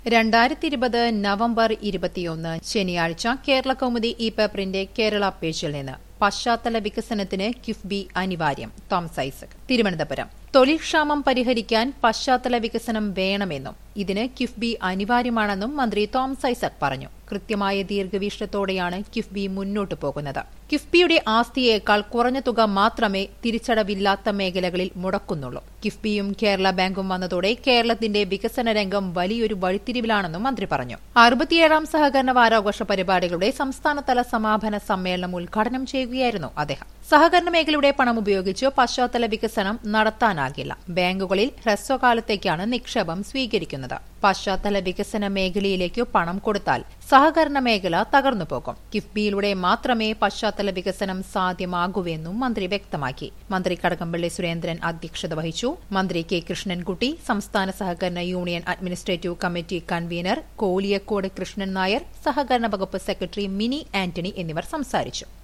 രണ്ടായിരത്തി ഇരുപത് നവംബർ ഇരുപത്തിയൊന്ന് ശനിയാഴ്ച കേരള കൗമുദി ഈ പേപ്പറിന്റെ കേരള പേജിൽ നിന്ന് പശ്ചാത്തല വികസനത്തിന് കിഫ്ബി അനിവാര്യം തോമസ് ഐസക് തിരുവനന്തപുരം തൊഴിൽ ക്ഷാമം പരിഹരിക്കാൻ പശ്ചാത്തല വികസനം വേണമെന്നും ഇതിന് കിഫ്ബി അനിവാര്യമാണെന്നും മന്ത്രി തോമസ് ഐസക് പറഞ്ഞു കൃത്യമായ ദീർഘവീക്ഷണത്തോടെയാണ് കിഫ്ബി മുന്നോട്ടു പോകുന്നത് കിഫ്ബിയുടെ ആസ്തിയേക്കാൾ കുറഞ്ഞ തുക മാത്രമേ തിരിച്ചടവില്ലാത്ത മേഖലകളിൽ മുടക്കുന്നുള്ളൂ കിഫ്ബിയും കേരള ബാങ്കും വന്നതോടെ കേരളത്തിന്റെ വികസന രംഗം വലിയൊരു വഴിത്തിരിവിലാണെന്നും മന്ത്രി പറഞ്ഞു അറുപത്തിയേഴാം സഹകരണ വാരാഘോഷ പരിപാടികളുടെ സംസ്ഥാനതല സമാപന സമ്മേളനം ഉദ്ഘാടനം ചെയ്യുകയായിരുന്നു അദ്ദേഹം സഹകരണ മേഖലയുടെ പണം ഉപയോഗിച്ച് പശ്ചാത്തല വികസനം നടത്താനാകില്ല ബാങ്കുകളിൽ ഹ്രസ്വകാലത്തേക്കാണ് നിക്ഷേപം സ്വീകരിക്കുന്നത് പശ്ചാത്തല വികസന മേഖലയിലേക്ക് പണം കൊടുത്താൽ സഹകരണ മേഖല തകർന്നു പോകും കിഫ്ബിയിലൂടെ മാത്രമേ പശ്ചാത്തല വികസനം സാധ്യമാകൂവെന്നും മന്ത്രി വ്യക്തമാക്കി മന്ത്രി കടകംപള്ളി സുരേന്ദ്രൻ അധ്യക്ഷത വഹിച്ചു മന്ത്രി കെ കൃഷ്ണൻകുട്ടി സംസ്ഥാന സഹകരണ union administrative committee convener Kolliyakkode Krishnan Nair സഹകരണ വകുപ്പ് സെക്രട്ടറി മിനി ആന്റണി എന്നിവർ സംസാരിച്ചു